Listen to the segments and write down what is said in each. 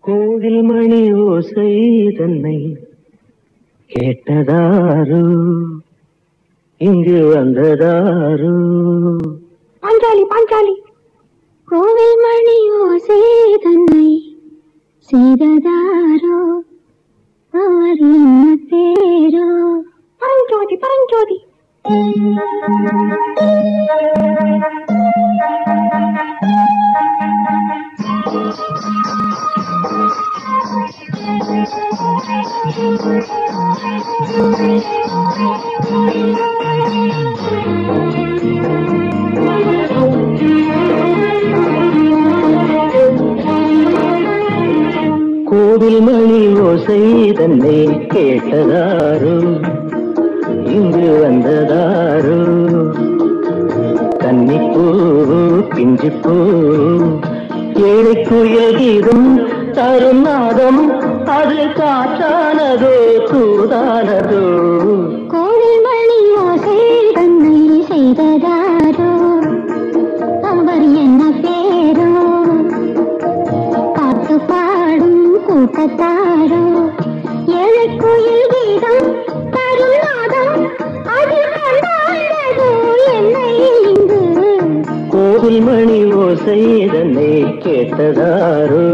கோவில் மணி ஓசை தன்னை கேட்டதாரு இங்கு வந்ததாரு பாஞ்சாலி பாஞ்சாலி கோவில் மணி ஓசை தன்னை செய்ததாரோ அவர் என்ன பேரோ பரஞ்சோதி பரஞ்சோதி கோவில் மணி ஓசை தன்னை கேட்டதாரு இங்கு வந்ததாரு கன்னிப்பூ பிஞ்சிப்பூ ஏழை குயில் கீதம் தரும் நாதம் அது காற்றானதோ தூதானதோ கோவில் மணி ஓசை தன்னை செய்ததாரோ அவர் என்ன பேரோ பாட்டு பாடும் கூட்டத்தாரோ ஏழை கோயில் கீதம் தரும் நாதம் அது கொண்டாடுதோ என்னை இங்கு கோவில் மணி ஓசை தன்னை கேட்டதாரோ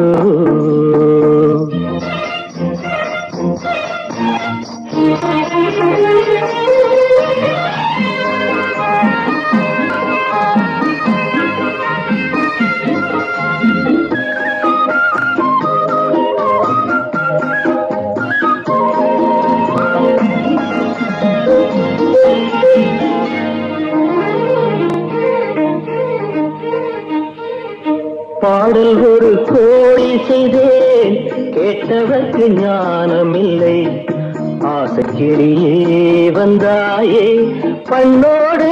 பாடல் ஒரு கோழி செய்தேன் கேட்டவர்க்கு ஞானமில்லை ஆசைக்கிளியே வந்தாயே பண்ணோடு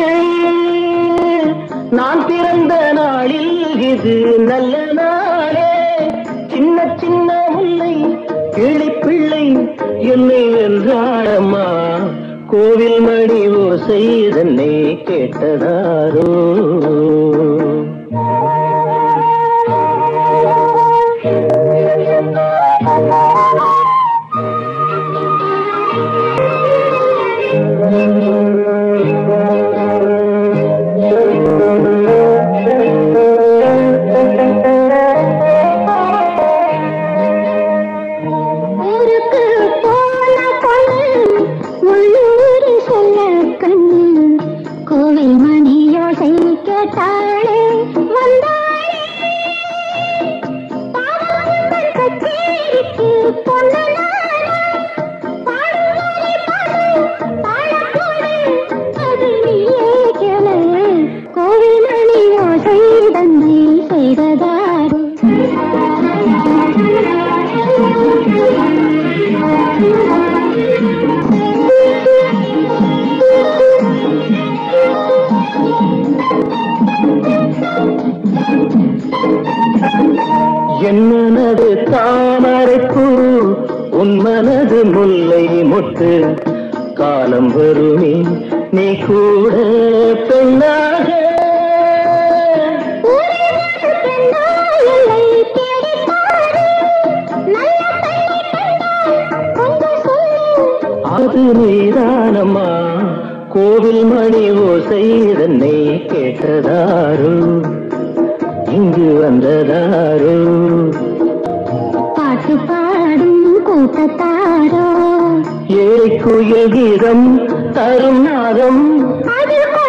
நான் பிறந்த நாளில் இது நல்ல நாளே சின்ன சின்ன முல்லை கிளி பிள்ளை என்னை வென்றாடம்மா கோவில் மணி ஓசை தன்னை கேட்டதாரோ ஊருக்கு போன பொண்ணு உள்ளூர் சொல்ல கண்ணு கோவில் மணியோசை கேட்டாளே வந்தாளே பாவங்கள் கச்சேரிக்கு பொண்ணு நானா? பாடுவோரே பாடு, பாடக்கூடு, அது நீயே கேளு. கோவில் மணி ஓசை தன்னை செய்ததாரு என் மனது தாமரைப்பூ உன் மனது முல்லை மொட்டு காலம் வருமே நீ கூட பெண்ணாக அது நீதானம்மா கோவில் மணி ஓசை தன்னை கேட்டதாரு இங்கு வந்ததாரு பாட்டு பாடும் கூட்டத்தாரோ ஏழை குயில் கீதம் தரும் நாதம் அது